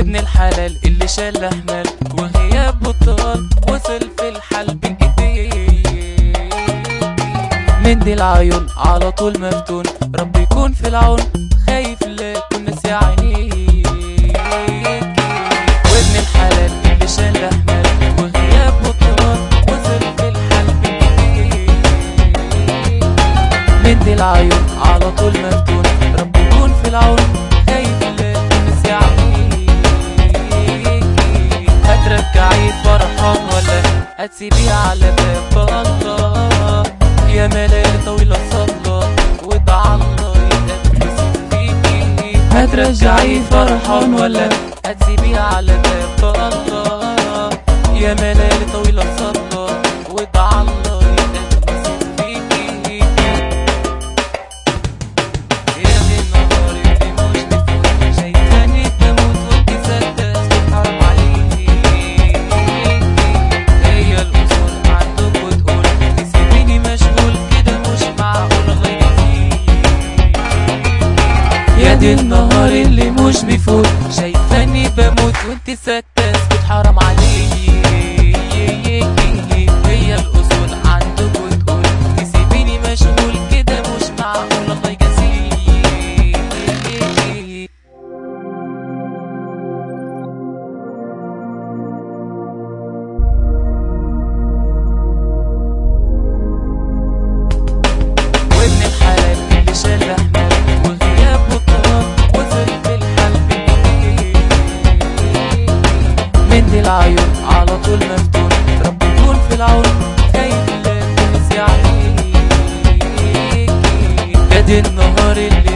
وابن الحلال اللي شال احمال وغياب بطال وصل في الحال بايديه مندي العيون على طول مفتون ربي يكون في العون خايف لا يكون ناسي عينيك وابن الحلال اللي شال احمال وغياب بطال وصل في الحال بايديه مندي العيون على طول مفتون ربي يكون في العون خايف لا يكون ناسي عينيك هترجعي فرحان ولا هتسيبيه على باب الله يا ملايين طويلة صلى ودع الله يقدس فيكي هترجعي فرحان ولا هتسيبيه على باب الله يا ملايين طويلة صلى ودع الله يقدس فيكي يا دي النهار اللي مش بتفوت شايفاني بموت وانت ساكتة حرام عليكي هي الأصول عندك وتقول تسيبيني مشغول كده مش معقول غيري يا دي النهار اللي مش بيفوت شايفاني بموت وانت ساكتة اسكت حرام عليكي هي الأصول عندك وتقول تسيبيني مشغول كده مش معقول غيري وابن الحلال اللي شال احمال وغياب بطال وصل في الحال بايديه مندي العيون على طول مفتون ربي يكون في العون خايف لا يكون نسي عليك يا دي النهار اللي